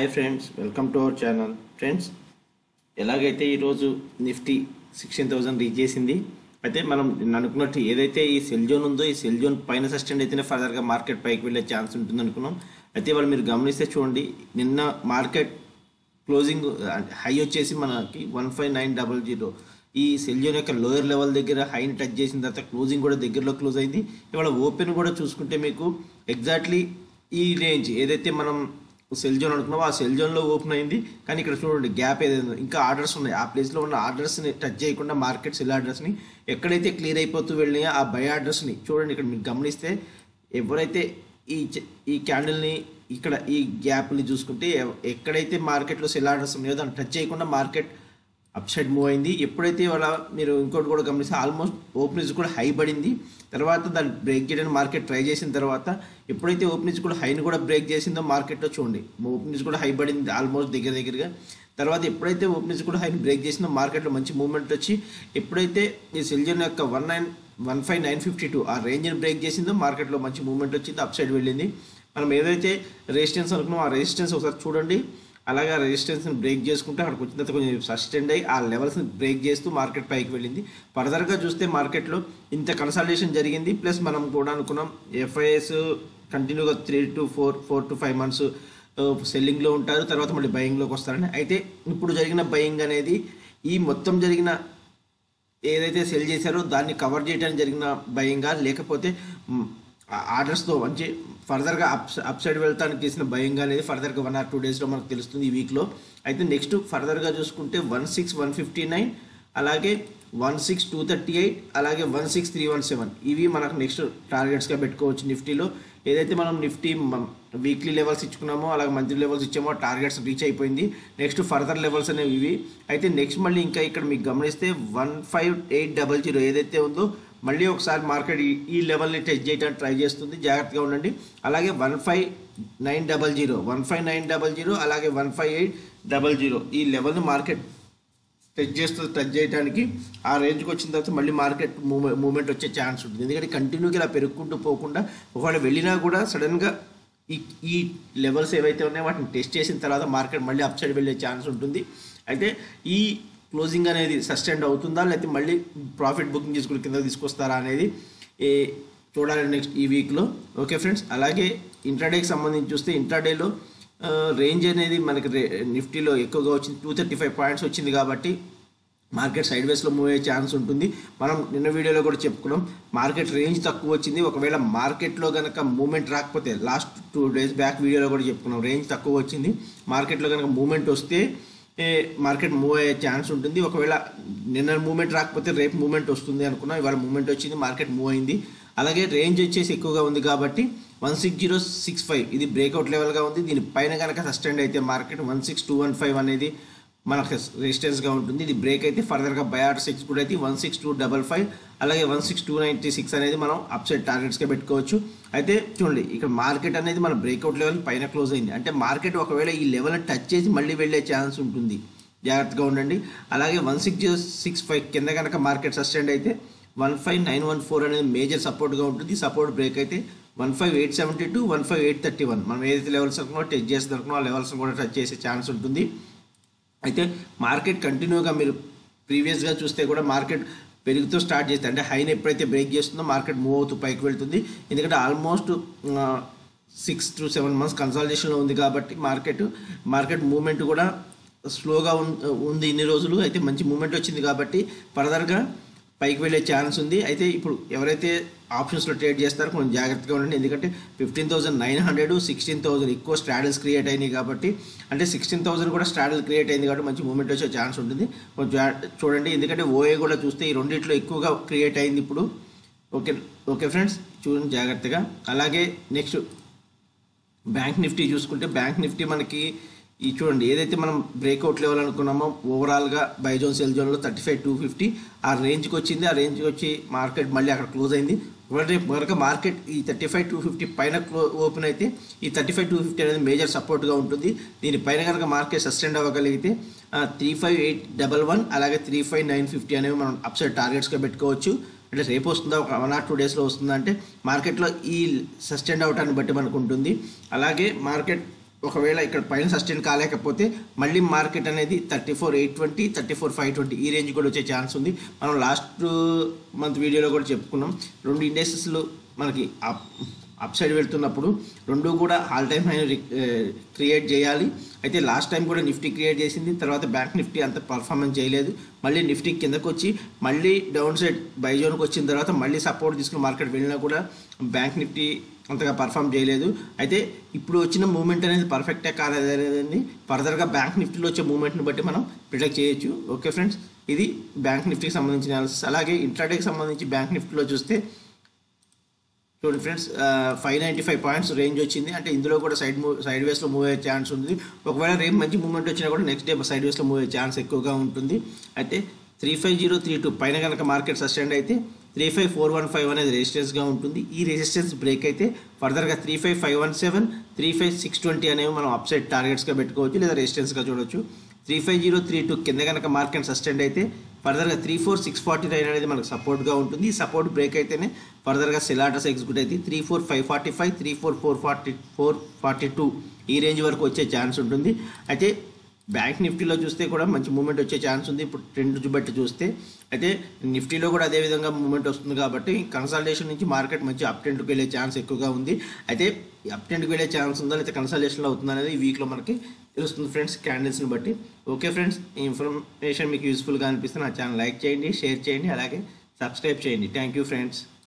hi friends welcome to our channel friends ఎలాగైతే ఈరోజు Nifty sixteen thousand reach చేసింది అయితే మనం నిన్న అనుకున్నట్టు ఏదైతే ఈ సెల్ జోన్ ఉందో ఈ సెల్ జోన్ పైన సస్టెండ్ అయితేనే ఫర్దర్గా మార్కెట్ పైకి వెళ్ళే ఛాన్స్ ఉంటుంది అనుకున్నాం అయితే వాళ్ళు మీరు గమనిస్తే చూడండి నిన్న మార్కెట్ క్లోజింగ్ హై వచ్చేసి మనకి one five nine double zero ఈ సెల్ జోన్ యొక్క లోయర్ లెవెల్ దగ్గర హైని టచ్ చేసిన తర్వాత క్లోజింగ్ కూడా దగ్గరలో క్లోజ్ అయింది ఇవాళ ఓపెన్ కూడా చూసుకుంటే మీకు ఎగ్జాక్ట్లీ ఈ రేంజ్ ఏదైతే మనం సెల్ జోన్ అనుకున్నామో ఆ సెల్ జోన్లో ఓపెన్ అయింది కానీ ఇక్కడ చూడండి గ్యాప్ ఏదైనా ఇంకా ఆర్డర్స్ ఉన్నాయి ఆ ప్లేస్లో ఉన్న ఆర్డర్స్ని టచ్ చేయకుండా మార్కెట్ సెల్ ఆర్డర్స్ని ఎక్కడైతే క్లియర్ అయిపోతూ వెళ్ళినాయో ఆ బై ఆర్డర్స్ని చూడండి ఇక్కడ మీకు గమనిస్తే ఎవరైతే ఈ చ- ఈ క్యాండిల్ని ఇక్కడ ఈ గ్యాప్ని చూసుకుంటే ఎవ- ఎక్కడైతే మార్కెట్లో సెల్ ఆర్డర్స్ ఉన్నాయో దాన్ని టచ్ చేయకుండా మార్కెట్ అప్ సైడ్ మూవ్ అయింది ఎప్పుడైతే వాళ్ళ మీరు ఇంకోటి కూడా గమనిస్తే ఆల్మోస్ట్ ఓపెనింగ్స్ కూడా హై పడింది తర్వాత దాన్ని బ్రేక్ చేయడానికి మార్కెట్ ట్రై చేసిన తర్వాత ఎప్పుడైతే ఓపెనింగ్స్ కూడా హైని కూడా బ్రేక్ చేసిందో మార్కెట్లో చూడండి ఓపెనింగ్స్ కూడా హై పడింది ఆల్మోస్ట్ దగ్గర దగ్గరగా తర్వాత ఎప్పుడైతే ఓపెనింగ్స్ కూడా హైని బ్రేక్ చేసిందో మార్కెట్లో మంచి మూవ్మెంట్ వచ్చి ఎప్పుడైతే ఈ సెల్జన్ యొక్క one nine one five nine fifty two ఆ రేంజ్ని బ్రేక్ చేసిందో మార్కెట్లో మంచి మూవ్మెంట్ వచ్చింది అప్ సైడ్ వెళ్ళింది మనం ఏదైతే రెసిస్టెన్స్ అనుకున్నామో ఆ రెసిస్టెన్స్ ఒకసారి చూడండి అలాగే ఆ రెసిస్టెన్స్ని బ్రేక్ చేసుకుంటే అక్కడికి వచ్చిన తర్వాత కొంచెం సస్టెండ్ అయ్యి ఆ లెవెల్స్ని బ్రేక్ చేస్తూ మార్కెట్ పైకి వెళ్ళింది ఫర్దర్గా చూస్తే మార్కెట్లో ఇంత కన్సల్టేషన్ జరిగింది ప్లస్ మనం కూడా అనుకున్నాం ఎఫ్ఐఎస్ కంటిన్యూగా three to four four to five months సెల్లింగ్లో ఉంటారు తర్వాత మళ్ళీ బయింగ్లోకి వస్తారని అయితే ఇప్పుడు జరిగిన బయింగ్ అనేది ఈ మొత్తం జరిగిన ఏదైతే సెల్ చేశారో దాన్ని కవర్ చేయడానికి జరిగిన భయంగా లేకపోతే మ్, ఆ ఆర్డర్స్తో మంచి ఫర్దర్గా అప్ అప్ సైడ్ వెళ్తానికి చేసిన భయంగా అనేది ఫర్దర్గా వన్ ఆర్ టూ డేస్లో మనకు తెలుస్తుంది ఈ వీక్లో అయితే నెక్స్ట్ ఫర్దర్గా చూసుకుంటే one six one fifty nine అలాగే one six two thirty eight అలాగే one six three one seven ఇవి మనకు నెక్స్ట్ టార్గెట్స్గా పెట్టుకోవచ్చు నిఫ్టీలో ఏదైతే మనం నిఫ్టీ వీక్లీ లెవెల్స్ ఇచ్చుకున్నామో అలాగే మంత్లీ లెవెల్స్ ఇచ్చామో టార్గెట్స్ రీచ్ అయిపోయింది నెక్స్ట్ ఫర్దర్ లెవెల్స్ అనేవి ఇవి అయితే నెక్స్ట్ మళ్ళీ ఇంకా ఇక్కడ మీకు గమనిస్తే one five eight double zero ఏదైతే ఉందో మళ్ళీ ఒకసారి మార్కెట్ ఈ- ఈ లెవెల్ని టెస్ట్ చేయడానికి ట్రై చేస్తుంది జాగ్రత్తగా ఉండండి అలాగే one five nine double zero one five nine double zero అలాగే one five eight double zero ఈ లెవెల్ని మార్కెట్ టచ్ చేస్తూ టచ్ చేయడానికి ఆ రేంజ్కి వచ్చిన తర్వాత మళ్ళీ మార్కెట్ మూవ్మెంట్ మూవ్మెంట్ వచ్చే ఛాన్స్ ఉంటుంది ఎందుకంటే కంటిన్యూగా ఇలా పెరుగుకుంటూ పోకుండా ఒకవేళ వెళ్ళినా కూడా సడన్గా ఈ ఈ లెవెల్స్ ఏవైతే ఉన్నాయో వాటిని టెస్ట్ చేసిన తర్వాత మార్కెట్ మళ్ళీ అప్ సైడ్ వెళ్ళే ఛాన్స్ ఉంటుంది అయితే ఈ క్లోజింగ్ అనేది సస్టెండ్ అవుతుందా లేకపోతే మళ్ళీ ప్రాఫిట్ బుకింగ్ చేసుకుని కింద తీసుకొస్తారా అనేది ఏ చూడాలి నెక్స్ట్ ఈ వీక్లో ఓకే ఫ్రెండ్స్ అలాగే ఇంట్రాడేకి సంబంధించి చూస్తే ఇంట్రాడేలో రేంజ్ అనేది మనకి రే నిఫ్టీలో ఎక్కువగా వచ్చింది టూ థర్టీ ఫైవ్ పాయింట్స్ వచ్చింది కాబట్టి మార్కెట్ సైడ్ వేస్లో మూవ్ అయ్యే ఛాన్స్ ఉంటుంది మనం నిన్న వీడియోలో కూడా చెప్పుకున్నాం మార్కెట్ రేంజ్ తక్కువ వచ్చింది ఒకవేళ మార్కెట్లో కనుక మూమెంట్ రాకపోతే లాస్ట్ టూ డేస్ బ్యాక్ వీడియోలో కూడా చెప్పుకున్నాం రేంజ్ తక్కువ వచ్చింది మార్కెట్లో కనుక మూమెంట్ వస్తే ఏ, మార్కెట్ మూవ్ అయ్యే ఛాన్స్ ఉంటుంది ఒకవేళ నిన్న మూమెంట్ రాకపోతే రేపు మూమెంట్ వస్తుంది అనుకున్నాం ఇవాళ మూమెంట్ వచ్చింది మార్కెట్ మూవ్ అయింది అలాగే రేంజ్ వచ్చేసి ఎక్కువగా ఉంది కాబట్టి one six zero six five ఇది బ్రేక్అవుట్ లెవెల్గా ఉంది దీని పైన కనుక సస్టెండ్ అయితే market one six two one five అనేది మనకు రెసిస్టెన్స్గా ఉంటుంది ఇది బ్రేక్ అయితే ఫర్దర్గా బయాట్ సిక్స్ కూడా అయితే one six two double five అలాగే one six two ninety six అనేది మనం అప్ సైడ్ టార్గెట్స్గా పెట్టుకోవచ్చు అయితే చూడండి ఇక్కడ మార్కెట్ అనేది మన బ్రేక్అవుట్ లెవెల్ పైన క్లోజ్ అయింది అంటే మార్కెట్ ఒకవేళ ఈ లెవెల్ టచ్ చేసి మళ్ళీ వెళ్ళే ఛాన్స్ ఉంటుంది జాగ్రత్తగా ఉండండి అలాగే one six zero six five కింద కనుక మార్కెట్ సస్టెండ్ అయితే one five nine one four అనేది మేజర్ సపోర్ట్గా ఉంటుంది సపోర్ట్ బ్రేక్ అయితే one five eight seventy two one five eight thirty one మనం ఏదైతే లెవెల్స్ అనుకున్నామో టచ్ చేసి అనుకున్నామో ఆ లెవెల్స్ కూడా టచ్ చేసే ఛాన్స్ ఉంటుంది అయితే మార్కెట్ కంటిన్యూగా మీరు ప్రీవియస్గా చూస్తే కూడా మార్కెట్ పెరుగుతూ స్టార్ట్ చేస్తే అంటే హైని ఎప్పుడైతే బ్రేక్ చేస్తుందో మార్కెట్ మూవ్ అవుతూ పైకి వెళ్తుంది ఎందుకంటే almost six to seven months కన్సల్టేషన్లో ఉంది కాబట్టి మార్కెట్ మార్కెట్ మూవ్మెంట్ కూడా స్లోగా ఉం- ఉంది ఇన్ని రోజులు అయితే మంచి మూవ్మెంట్ వచ్చింది కాబట్టి ఫర్దర్గా పైకి వెళ్ళే ఛాన్స్ ఉంది అయితే ఇప్పుడు ఎవరైతే ఆప్షన్స్లో ట్రేడ్ చేస్తారో కొంచెం జాగ్రత్తగా ఉండండి ఎందుకంటే fifteen thousand nine hundred sixteen thousand ఎక్కువ స్ట్రాడల్స్ క్రియేట్ అయినాయి కాబట్టి అంటే సిక్స్టీన్ థౌసండ్ కూడా స్ట్రాడల్ క్రియేట్ అయింది కాబట్టి మంచి మూమెంట్ వచ్చే ఛాన్స్ ఉంటుంది కొంచెం జా- చూడండి ఎందుకంటే ఓఏ కూడా చూస్తే ఈ రెండిట్లో ఎక్కువగా క్రియేట్ అయింది ఇప్పుడు ఓకే ఓకే ఫ్రెండ్స్ చూడండి జాగ్రత్తగా అలాగే నెక్స్ట్ బ్యాంక్ నిఫ్టీ చూసుకుంటే బ్యాంక్ నిఫ్టీ మనకి ఈ చూడండి ఏదైతే మనం బ్రేక్అవుట్ లెవెల్ అనుకున్నామో ఓవరాల్గా బైజోన్ సెల్ జోన్లో థర్టీ ఫైవ్ టూ ఫిఫ్టీ ఆ రేంజ్కి వచ్చింది ఆ రేంజ్కి వచ్చి మార్కెట్ మళ్ళీ అక్కడ క్లోజ్ అయింది ఒకవేళ రేపు కనుక మార్కెట్ ఈ థర్టీ ఫైవ్ టూ ఫిఫ్టీ పైన క్లో ఓపెన్ అయితే ఈ థర్టీ ఫైవ్ టూ ఫిఫ్టీ అనేది మేజర్ సపోర్ట్గా ఉంటుంది దీనిపైన కనుక మార్కెట్ సస్టెండ్ అవ్వగలిగితే three five eight double one అలాగే త్రీ ఫైవ్ నైన్ ఫిఫ్టీ అనేవి మనం అప్సైడ్ టార్గెట్స్గా పెట్టుకోవచ్చు అంటే రేపు వస్తుందా ఒక వన్ ఆర్ టూ డేస్లో వస్తుందా అంటే మార్కెట్లో ఈ సస్టెండ్ అవటాన్ని బట్టి మనకు ఉంటుంది అలాగే మార్కెట్ ఒకవేళ ఇక్కడ పైన సస్టైన్ కాలేకపోతే మళ్ళీ మార్కెట్ అనేది thirty four eight twenty thirty four five twenty ఈ రేంజ్ కూడా వచ్చే ఛాన్స్ ఉంది మనం లాస్ట్ మంత్ వీడియోలో కూడా చెప్పుకున్నాం రెండు ఇండస్ట్రీస్లు మనకి అప్ అప్ సైడ్ వెళ్తున్నప్పుడు రెండు కూడా ఆల్ టైమ్ హై క్రియేట్ చేయాలి అయితే లాస్ట్ టైం కూడా నిఫ్టీ క్రియేట్ చేసింది తర్వాత బ్యాంక్ నిఫ్టీ అంత పర్ఫార్మెన్స్ చేయలేదు మళ్ళీ నిఫ్టీ కిందకు వచ్చి మళ్ళీ డౌన్ సైడ్ బై జోన్కి వచ్చిన తర్వాత మళ్ళీ సపోర్ట్ తీసుకుని మార్కెట్ వెళ్ళినా కూడా బ్యాంక్ నిఫ్టీ అంతగా పర్ఫామ్ చేయలేదు అయితే ఇప్పుడు వచ్చిన మూమెంట్ అనేది పర్ఫెక్టే కాలేదండి ఫర్దర్గా బ్యాంక్ నిఫ్టీలో వచ్చే మూమెంట్ని బట్టి మనం ప్రిడిక్ట్ చేయొచ్చు ఓకే ఫ్రెండ్స్ ఇది బ్యాంక్ నిఫ్టీకి సంబంధించిన అనాలిసిస్ అలాగే ఇంట్రాడేకి సంబంధించి బ్యాంక్ నిఫ్టీలో చూస్తే చూడండి friends five ninety five points range వచ్చింది అంటే ఇందులో కూడా సైడ్ మూవ్ సైడ్ వేస్లో మూవ్ అయ్యే ఛాన్స్ ఉంది ఒకవేళ రేపు మంచి మూవ్మెంట్ వచ్చినా కూడా నెక్స్ట్ డే సైడ్ వేస్లో మూవ్ అయ్యే ఛాన్స్ ఎక్కువగా ఉంటుంది అయితే three five zero three two పైన కనుక మార్కెట్ సస్టెండ్ అయితే three five four one five అనేది రెసిస్టెన్స్గా ఉంటుంది ఈ రెసిస్టెన్స్ బ్రేక్ అయితే ఫర్దర్గా three five five one seven three five six twenty అనేవి మనం అప్ సైడ్ టార్గెట్స్గా పెట్టుకోవచ్చు లేదా రెసిస్టెన్స్గా చూడొచ్చు three five zero three two కింద కనుక మార్కెట్ సస్టెండ్ అయితే ఫర్దర్గా three four six forty nine అనేది మనకు సపోర్ట్గా ఉంటుంది ఈ సపోర్ట్ బ్రేక్ అయితేనే ఫర్దర్గా సెలాటస్ ఎగ్జిక్యూట్ అయితే three four five forty five three four four forty four forty two ఈ రేంజ్ వరకు వచ్చే ఛాన్స్ ఉంటుంది అయితే బ్యాంక్ నిఫ్టీలో చూస్తే కూడా మంచి మూమెంట్ వచ్చే ఛాన్స్ ఉంది ఇప్పుడు ట్రెండ్ బట్టి చూస్తే అయితే నిఫ్టీలో కూడా అదే విధంగా మూమెంట్ వస్తుంది కాబట్టి కన్సల్టేషన్ నుంచి మార్కెట్ మంచి అప్ ట్రెండ్కి వెళ్ళే ఛాన్స్ ఎక్కువగా ఉంది అయితే అప్ ట్రెండ్కి వెళ్ళే ఛాన్స్ ఉందా లేకపోతే కన్సల్టేషన్లో అవుతుందా అనేది ఈ వీక్లో మనకి తెలుస్తుంది ఫ్రెండ్స్ క్యాండిల్స్ని బట్టి ఓకే ఫ్రెండ్స్ ఈ ఇన్ఫర్మేషన్ మీకు యూస్ఫుల్గా అనిపిస్తే నా ఛానల్ లైక్ చేయండి షేర్ చేయండి అలాగే సబ్స్క్రైబ్ చేయండి థ్యాంక్ యూ ఫ్రెండ్స్